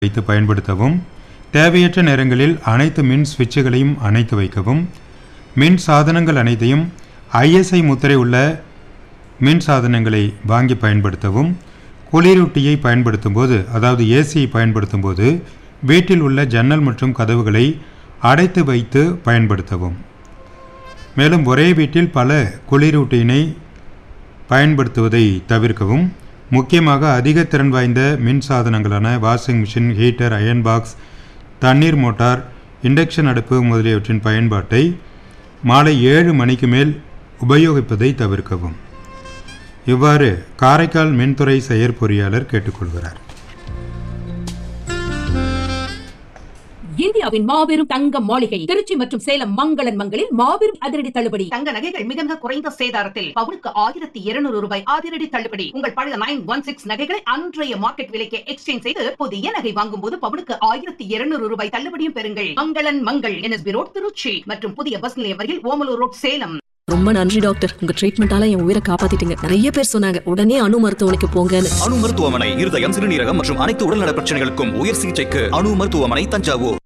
வைத்து பயன்படுத்தவும் தேவையற்ற நேரங்களில் அனைத்து மின் சுவிட்சுகளையும் அணைத்து வைக்கவும் மின் சாதனங்கள் அனைத்தையும் ஐஎஸ்ஐ முத்திரை உள்ள மின் சாதனங்களை வாங்கி பயன்படுத்தவும் குளிரூட்டியை பயன்படுத்தும் போது அதாவது ஏசியை பயன்படுத்தும் போது வீட்டில் உள்ள ஜன்னல் மற்றும் கதவுகளை அடைத்து வைத்து பயன்படுத்தவும் மேலும் ஒரே வீட்டில் பல குளிரூட்டியினை பயன்படுத்துவதை தவிர்க்கவும் முக்கியமாக அதிக திறன் வாய்ந்த மின் சாதனங்களான washing machine heater iron box தண்ணீர் மோட்டார் இண்டக்ஷன் அடுப்பு முதலியவற்றின் பயன்பாட்டை மாலை ஏழு மணிக்கு மேல் உபயோகிப்பதை தவிர்க்கவும் இவ்வாறு காரைக்கால் மின்துறை செயற்பொறியாளர் கேட்டுக்கொள்கிறார் இந்தியாவின் மாபெரும் தங்க மாளிகை திருச்சி மற்றும் சேலம் மங்களன் மங்களில் மாபெரும் அதிரடி தள்ளுபடி தங்க நகைகள் மிக மிக குறைந்த சேதாரத்தில் பவுனுக்கு ஆயிரத்தி இருநூறு ரூபாய் அதிரடி தள்ளுபடி உங்கள் பழைய நைன் ஒன் சிக்ஸ் நகைகளை அன்றைய மார்க்கெட் விலைக்கு எக்ஸ்சேஞ்ச் செய்து புதிய நகை வாங்கும் போது பவுனுக்கு ஆயிரத்தி இருநூறு ரூபாய் தள்ளுபடியும் பெறுங்கள் மங்களன் மங்கள் என்எஸ்பி ரோட் திருச்சி மற்றும் புதிய பஸ் நிலையம் அருகில் ஓமலூர் ரோட் சேலம் ரொம்ப நன்றி டாக்டர் உங்க ட்ரீட்மெண்டால என் உயிரை காப்பாத்திட்டீங்க நிறைய பேர் சொன்னாங்க உடனே அணு மருத்துவமனைக்கு போங்கன்னு அணு மருத்துவமனை இருதயம் சிறுநீரகம் மற்றும் அனைத்து உடல்நல பிரச்சனைகளுக்கும் உயர் சிகிச்சைக்கு அணு மருத்துவமனை தஞ்சாவூர்